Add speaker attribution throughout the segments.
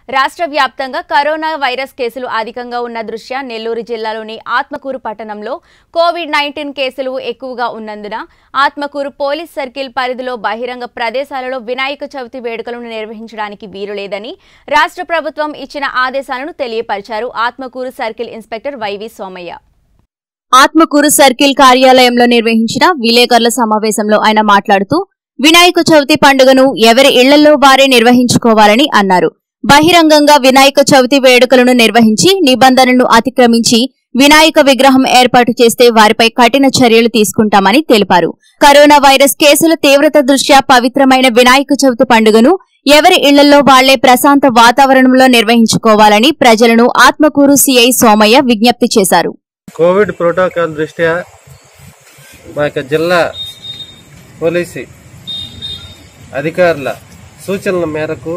Speaker 1: రాష్ట్ర వ్యాప్తంగా corona virus కేసులు అధికంగా ఉన్న దృష్ట్యా నెల్లూరు జిల్లాలోని ఆత్మకూరు పట్టణంలో కోవిడ్ నైన్టీన్ కేసులు ఎక్కువగా ఉన్నందున ఆత్మకూరు పోలీస్ సర్కిల్ పరిధిలో బహిరంగ ప్రదేశాలలో వినాయక చవితి వేడుకలను నిర్వహించడానికి వీలు లేదని రాష్ట్ర ప్రభుత్వం ఇచ్చిన ఆదేశాలను తెలియపరిచారు Atmakur circle inspector YV Somaiah
Speaker 2: Atmakur circle కార్యాలయంలో నిర్వహించిన విలేకరుల సమావేశంలో ఆయన మాట్లాడుతూ వినాయక చవితి పండుగను ఎవరి ఇళ్లలో వారే నిర్వహించుకోవాలని అన్నారు బహిరంగంగా వినాయక చవితి వేడుకలను నిర్వహించి నిబంధనలను అతిక్రమించి వినాయక విగ్రహం ఏర్పాటు చేస్తే వారిపై కఠిన చర్యలు తీసుకుంటామని తెలిపారు కరోనా వైరస్ కేసుల తీవ్రత దృష్ట్యా పవిత్రమైన వినాయక చవితి పండుగను ఎవరి ఇళ్లలో వాళ్లే ప్రశాంత వాతావరణంలో నిర్వహించుకోవాలని ప్రజలను ఆత్మకూరు సీఐ సోమయ్య విజ్ఞప్తి చేశారు
Speaker 3: కోవిడ్ ప్రోటోకాల్ దృష్ట్యా మా యొక్క జిల్లా పోలీసు అధికారుల సూచనల మేరకు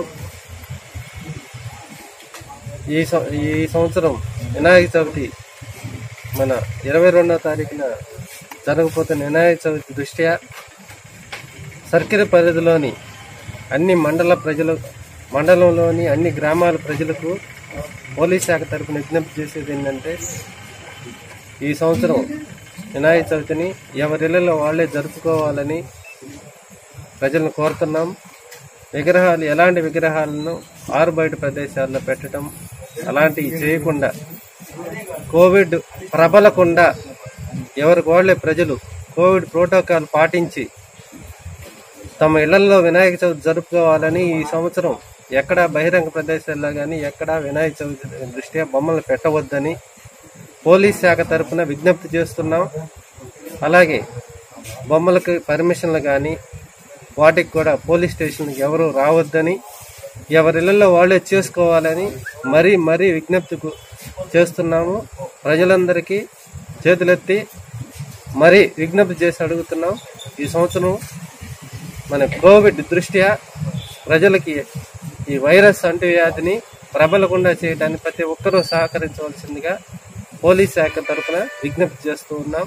Speaker 3: ఈ సం- ఈ సంవత్సరం వినాయక చవితి మన ఇరవై రెండవ తారీఖున జరగబోతున్న వినాయక చవితి దృష్ట్యా సర్కిల్ పరిధిలోని అన్ని మండల ప్రజలు మండలంలోని అన్ని గ్రామాల ప్రజలకు పోలీస్ శాఖ తరపున విజ్ఞప్తి చేసేది ఏంటంటే ఈ సంవత్సరం వినాయక చవితిని ఎవరిళ్లలో వాళ్ళే జరుపుకోవాలని ప్రజలను కోరుతున్నాం విగ్రహాలు ఎలాంటి విగ్రహాలను ఆరు బయట ప్రదేశాల్లో పెట్టడం అలాంటివి చేయకుండా కోవిడ్ ప్రబలకుండా ఎవరికి వాళ్ళే ప్రజలు కోవిడ్ ప్రోటోకాల్ పాటించి తమ ఇళ్లలో వినాయక చవితి జరుపుకోవాలని ఈ సంవత్సరం ఎక్కడా బహిరంగ ప్రదేశాల్లో కానీ ఎక్కడా వినాయక చవితి దృష్ట్యా బొమ్మలు పెట్టవద్దని పోలీస్ శాఖ తరపున విజ్ఞప్తి చేస్తున్నాం అలాగే బొమ్మలకు పర్మిషన్లు కానీ వాటికి కూడా పోలీస్ స్టేషన్కి ఎవరు రావద్దని ఎవరిళ్లలో వాళ్ళే చేసుకోవాలని మరీ మరీ విజ్ఞప్తి కు- చేస్తున్నాము ప్రజలందరికీ చేతులెత్తి మరీ విజ్ఞప్తి చేసి అడుగుతున్నాం ఈ సంవత్సరం మన కోవిడ్ దృష్ట్యా ప్రజలకి ఈ వైరస్ అంటువ్యాధిని ప్రబలకుండా చేయడానికి ప్రతి ఒక్కరూ సహకరించవలసిందిగా పోలీస్ శాఖ తరఫున విజ్ఞప్తి చేస్తూ ఉన్నాం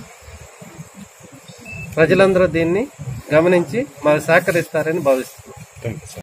Speaker 3: ప్రజలందరూ దీన్ని గమనించి మాకు సహకరిస్తారని భావిస్తున్నాం